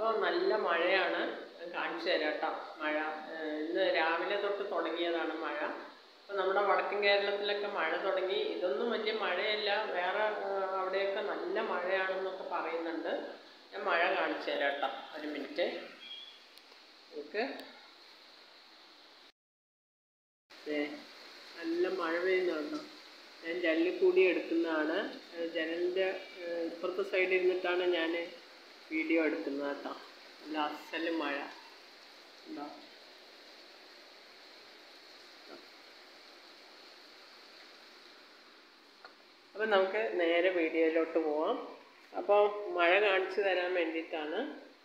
അപ്പോൾ നല്ല മഴയാണ് ഞാൻ കാണിച്ചു തരാം കേട്ടോ മഴ ഏഹ് ഇന്ന് രാവിലെ തൊട്ട് തുടങ്ങിയതാണ് മഴ അപ്പോൾ നമ്മുടെ വടക്കൻ കേരളത്തിലൊക്കെ മഴ തുടങ്ങി ഇതൊന്നും വലിയ മഴയല്ല വേറെ ഏഹ് അവിടെയൊക്കെ നല്ല മഴയാണെന്നൊക്കെ പറയുന്നുണ്ട് ഞാൻ മഴ കാണിച്ചു തരാം കേട്ടോ ഒരു മിനിറ്റ് നമുക്ക് ദേ, നല്ല മഴ പെയ്യുന്നുണ്ടോ ഞാൻ ജനലിൽ എടുക്കുന്നതാണ് ഏഹ് ജനലിൻ്റെ ഏഹ് ഇപ്പുറത്തെ സൈഡിൽ ഇരുന്നിട്ടാണ് ഞാൻ വീഡിയോ എടുക്കുന്നത് കേട്ടോ നല്ല അസല് മഴ ഉണ്ടോ അപ്പം നമുക്ക് നേരെ വീഡിയോയിലോട്ട് പോവാം അപ്പോൾ മഴ കാണിച്ചു തരാൻ വേണ്ടിയിട്ടാണ്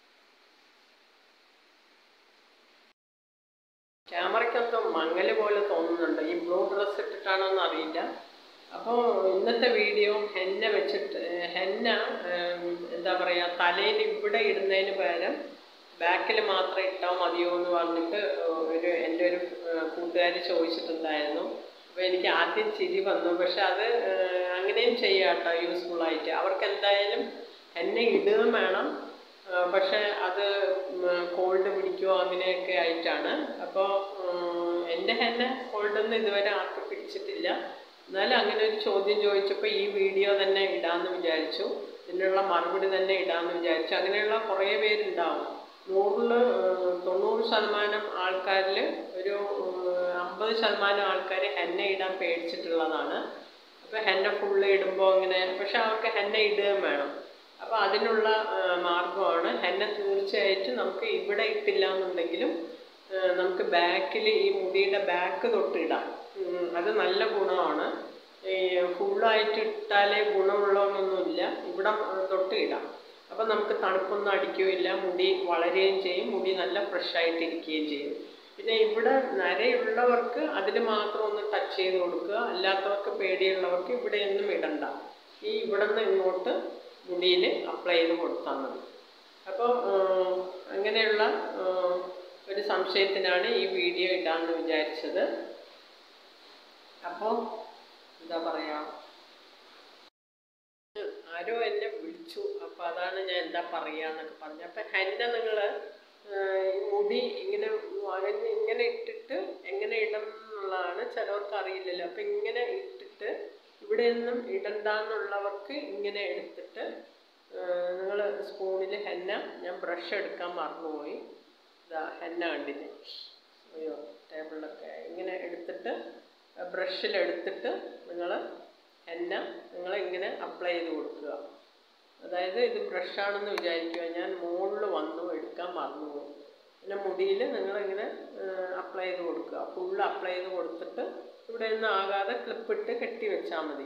ക്യാമറയ്ക്കെന്തോ മങ്ങല് പോലെ തോന്നുന്നുണ്ട് ഈ ബ്ലൂ ഡ്രസ്സ് ഇട്ടിട്ടാണോന്ന് അറിയില്ല അപ്പോൾ ഇന്നത്തെ വീഡിയോ ഹെന്ന വെച്ചിട്ട് ഏഹ് ഹെന്ന ഏം, എന്താ പറയുക തലയിൽ ഇവിടെ ഇടുന്നതിന് പകരം ബാക്കിൽ മാത്രം ഇട്ടാൽ മതിയോ എന്ന് പറഞ്ഞിട്ട് ഒരു എൻ്റെ ഒരു കൂട്ടുകാർ ചോദിച്ചിട്ടുണ്ടായിരുന്നു അപ്പോൾ എനിക്ക് ആദ്യം ചിരി വന്നു പക്ഷെ അത് ഏഹ്, അങ്ങനെയും ചെയ്യാം കേട്ടോ യൂസ്ഫുള്ളായിട്ട് അവർക്ക് എന്തായാലും എന്നെ ഇടുകയും വേണം ആ, പക്ഷെ അത് കോൾഡ് പിടിക്കുമോ അങ്ങനെയൊക്കെ ആയിട്ടാണ് അപ്പോൾ എൻ്റെ ഹെന്ന കോൾഡൊന്നും ഇതുവരെ ആർക്കും പിടിച്ചിട്ടില്ല എന്നാലും അങ്ങനെ ഒരു ചോദ്യം ചോദിച്ചപ്പോൾ ഈ വീഡിയോ തന്നെ ഇടാമെന്ന് വിചാരിച്ചു ഇതിനുള്ള മറുപടി തന്നെ ഇടാമെന്ന് വിചാരിച്ചു അങ്ങനെയുള്ള കുറേ പേരുണ്ടാവും നൂറിൽ തൊണ്ണൂറ് ശതമാനം ആൾക്കാരിൽ ഒരു അമ്പത് ശതമാനം ആൾക്കാർ ഹെന്ന ഇടാൻ പേടിച്ചിട്ടുള്ളതാണ് അപ്പോൾ ഹെന്ന ഫുള്ള് ഇടുമ്പോൾ അങ്ങനെ പക്ഷെ അവർക്ക് ഹെന്ന ഇടുകയും വേണം അപ്പോൾ അതിനുള്ള ആ, മാർഗമാണ് ഹെന്ന തീർച്ചയായിട്ടും നമുക്ക് ഇവിടെ ഇട്ടില്ല എന്നുണ്ടെങ്കിലും ആ, നമുക്ക് ബാക്കിൽ ഈ മുടിയുടെ ബാക്ക് തൊട്ടിടാം ഉം, അത് നല്ല ഗുണമാണ് ഈ ഫുള്ളായിട്ട് ഇട്ടാലേ ഗുണമുള്ളതൊന്നുമില്ല ഇവിടെ തൊട്ട് ഇടാം അപ്പം നമുക്ക് തണുപ്പൊന്നും അടിക്കുകയില്ല മുടി വളരുകയും ചെയ്യും മുടി നല്ല ഫ്രഷ് ആയിട്ടിരിക്കുകയും ചെയ്യും പിന്നെ ഇവിടെ നരയുള്ളവർക്ക് അതിൽ മാത്രം ഒന്ന് ടച്ച് ചെയ്ത് കൊടുക്കുക അല്ലാത്തവർക്ക് പേടിയുള്ളവർക്ക് ഇവിടെയൊന്നും ഇടണ്ട ഈ ഇവിടെ നിന്ന് ഇങ്ങോട്ട് മുടിയിൽ അപ്ലൈ ചെയ്ത് കൊടുത്താൽ മതി അപ്പോൾ അങ്ങനെയുള്ള ആ, ഒരു സംശയത്തിനാണ് ഈ വീഡിയോ ഇടാമെന്ന് വിചാരിച്ചത് അപ്പോൾ എന്താ പറയുക ആരോ എന്നെ വിളിച്ചു അപ്പോൾ അതാണ് ഞാൻ എന്താ പറയുക എന്നൊക്കെ പറഞ്ഞു അപ്പം ഹെന്ന നിങ്ങൾ ഈ മുടി ഇങ്ങനെ വഴഞ്ഞ് ഇങ്ങനെ ഇട്ടിട്ട് എങ്ങനെ ഇടണം എന്നുള്ളതാണ് ചിലവർക്ക് അറിയില്ലല്ലോ അപ്പം ഇങ്ങനെ ഇട്ടിട്ട് ഇവിടെ നിന്നും ഇടണ്ടെന്നുള്ളവർക്ക് ഇങ്ങനെ എടുത്തിട്ട് നിങ്ങൾ സ്പൂണിൽ ഹെന്ന ഞാൻ ബ്രഷ് എടുക്കാൻ മറന്നുപോയി ഇതാ ഹെന്ന കണ്ടില്ലേ അയ്യോ ടേബിളിലൊക്കെ ഇങ്ങനെ എടുത്തിട്ട് ബ്രഷിലെടുത്തിട്ട് നിങ്ങൾ എണ്ണ നിങ്ങൾ ഇങ്ങനെ അപ്ലൈ ചെയ്ത് കൊടുക്കുക അതായത് ഇത് ബ്രഷാണെന്ന് വിചാരിക്കുക ഞാൻ മുകളിൽ വന്നു എടുക്കാൻ മറന്നുപോയി പിന്നെ മുടിയിൽ നിങ്ങളിങ്ങനെ അപ്ലൈ ചെയ്ത് കൊടുക്കുക ഫുള്ള് അപ്ലൈ ചെയ്ത് കൊടുത്തിട്ട് ഇവിടെ നിന്ന് ആകാതെ ക്ലിപ്പിട്ട് കെട്ടി വെച്ചാൽ മതി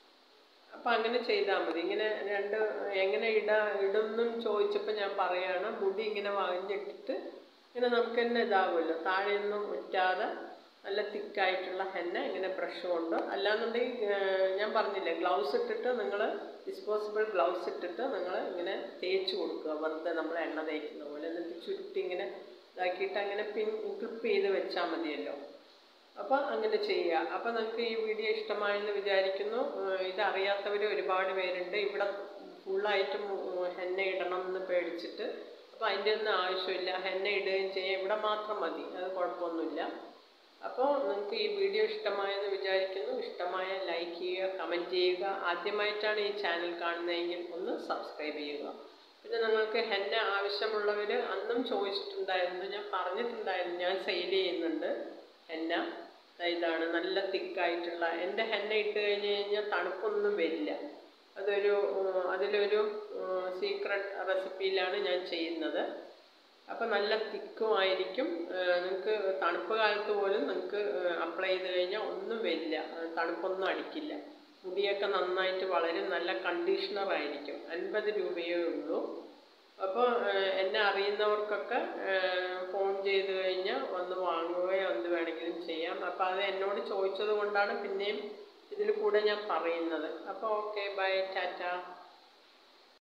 അപ്പം അങ്ങനെ ചെയ്താൽ മതി ഇങ്ങനെ രണ്ട് എങ്ങനെ ഇടാ ഇടുന്നും ചോദിച്ചപ്പോൾ ഞാൻ പറയാണ് മുടി ഇങ്ങനെ വകഞ്ഞിട്ടിട്ട് ഇങ്ങനെ നമുക്ക് തന്നെ ഇതാവുമല്ലോ താഴെയൊന്നും ഉറ്റാതെ നല്ല തിക്കായിട്ടുള്ള ഹെന്ന ഇങ്ങനെ ബ്രഷ് കൊണ്ട് അല്ലാന്നുണ്ടെങ്കിൽ ഏർ, ഞാൻ പറഞ്ഞില്ലേ ഗ്ലൗസ് ഇട്ടിട്ട് നിങ്ങൾ ഡിസ്പോസിബിൾ ഗ്ലൗസ് ഇട്ടിട്ട് നിങ്ങൾ ഇങ്ങനെ തേച്ച് കൊടുക്കുക വെറുതെ നമ്മൾ എണ്ണ തേക്കുന്ന പോലെ എന്നിട്ട് ചുരുട്ടി ഇങ്ങനെ ഇതാക്കിയിട്ട് അങ്ങനെ പിൻ ക്ലിപ്പ് ചെയ്ത് വെച്ചാൽ മതിയല്ലോ അപ്പോൾ അങ്ങനെ ചെയ്യുക അപ്പോൾ നിങ്ങൾക്ക് ഈ വീഡിയോ ഇഷ്ടമായെന്ന് വിചാരിക്കുന്നു ഏഹ് ഇതറിയാത്തവർ ഒരുപാട് പേരുണ്ട് ഇവിടെ ഫുള്ളായിട്ട് ഹെന്ന ഇടണം എന്ന് പേടിച്ചിട്ട് അപ്പോൾ അതിൻ്റെ ഒന്നും ആവശ്യമില്ല ഹെന്ന ഇടുകയും ചെയ്യാം ഇവിടെ മാത്രം മതി അത് കുഴപ്പമൊന്നുമില്ല അപ്പോൾ നിങ്ങൾക്ക് ഈ വീഡിയോ ഇഷ്ടമായെന്ന് വിചാരിക്കുന്നു ഇഷ്ടമായ ലൈക്ക് ചെയ്യുക കമൻറ്റ് ചെയ്യുക ആദ്യമായിട്ടാണ് ഈ ചാനൽ കാണുന്നതെങ്കിൽ ഒന്ന് സബ്സ്ക്രൈബ് ചെയ്യുക പിന്നെ നിങ്ങൾക്ക് ഹെന്ന ആവശ്യമുള്ളവർ അന്നും ചോദിച്ചിട്ടുണ്ടായിരുന്നു ഞാൻ പറഞ്ഞിട്ടുണ്ടായിരുന്നു ഞാൻ സെയിൽ ചെയ്യുന്നുണ്ട് ഹെന്ന ദാ ഇതാണ് നല്ല തിക്കായിട്ടുള്ള എൻ്റെ ഹെന്ന ഇട്ട് കഴിഞ്ഞ് കഴിഞ്ഞാൽ തണുപ്പൊന്നും വരില്ല അതൊരു ഉം, അതിലൊരു സീക്രട്ട് റെസിപ്പിയിലാണ് ഞാൻ ചെയ്യുന്നത് അപ്പോൾ നല്ല തിക്കുമായിരിക്കും നിങ്ങൾക്ക് തണുപ്പ് കാലത്ത് പോലും നിങ്ങൾക്ക് അപ്ലൈ ചെയ്ത് കഴിഞ്ഞാൽ ഒന്നും വരില്ല ആ, തണുപ്പൊന്നും അടിക്കില്ല മുടിയൊക്കെ നന്നായിട്ട് വളരും നല്ല കണ്ടീഷണർ ആയിരിക്കും അൻപത് രൂപയേ ഉള്ളൂ അപ്പോൾ എന്നെ അറിയുന്നവർക്കൊക്കെ ഫോൺ ചെയ്ത് കഴിഞ്ഞാൽ വന്ന് വാങ്ങുകയോ എന്ത് വേണമെങ്കിലും ചെയ്യാം അപ്പോൾ അത് എന്നോട് ചോദിച്ചത് കൊണ്ടാണ് പിന്നെയും ഇതിൽ കൂടെ ഞാൻ പറയുന്നത് അപ്പോൾ ഓക്കെ ബൈ ടാറ്റ